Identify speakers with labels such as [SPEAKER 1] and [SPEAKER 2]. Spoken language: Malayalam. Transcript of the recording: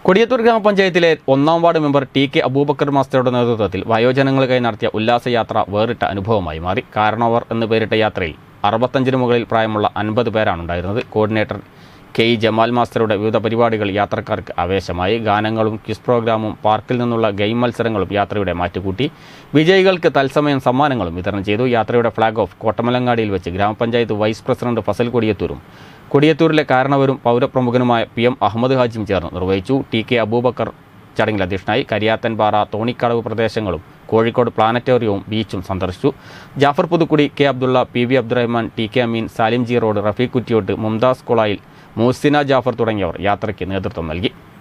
[SPEAKER 1] കൊടിയത്തൂർ ഗ്രാമപഞ്ചായത്തിലെ ഒന്നാം ward member T K Aboobacker മാസ്റ്ററുടെ നേതൃത്വത്തിൽ വയോജനങ്ങൾക്കായി നടത്തിയ ഉല്ലാസയാത്ര വേറിട്ട അനുഭവമായി മാറി കാരണവർ എന്ന് പേരിട്ട യാത്രയിൽ അറുപത്തഞ്ചിന് മുകളിൽ പ്രായമുള്ള അൻപത് പേരാണ് ഉണ്ടായിരുന്നത് കോർഡിനേറ്റർ കെ ഇ ജമാൽ മാസ്റ്ററുടെ വിവിധ പരിപാടികൾ യാത്രക്കാർക്ക് ആവേശമായി ഗാനങ്ങളും ക്വിസ് പ്രോഗ്രാമും പാർക്കിൽ നിന്നുള്ള ഗെയിം മത്സരങ്ങളും യാത്രയുടെ മാറ്റുകൂട്ടി വിജയികൾക്ക് തത്സമയം സമ്മാനങ്ങളും വിതരണം ചെയ്തു യാത്രയുടെ ഫ്ളാഗ് ഓഫ് കോട്ടമലങ്ങാടിയിൽ വെച്ച് ഗ്രാമപഞ്ചായത്ത് വൈസ് പ്രസിഡന്റ് ഫസൽ കൊടിയത്തൂരും കൊടിയത്തൂരിലെ കാരണവരും പൗരപ്രമുഖനുമായ പി എം അഹമ്മദ് ഹാജിയും ചേർന്ന് നിർവഹിച്ചു ടി കെ അബൂബക്കർ ചടങ്ങിൽ അധ്യക്ഷനായി കരിയാത്തൻപാറ തോണിക്കടവ് പ്രദേശങ്ങളും കോഴിക്കോട് പ്ലാനറ്റോറിയവും ബീച്ചും സന്ദർശിച്ചു Jafar Puthukkudi K Abdulla P V Abdurahman T K Ameen Salim G road Rafeeq Kuttiyott Mumtaz Kulayil Moosina Jafar തുടങ്ങിയവർ യാത്രയ്ക്ക് നേതൃത്വം നൽകി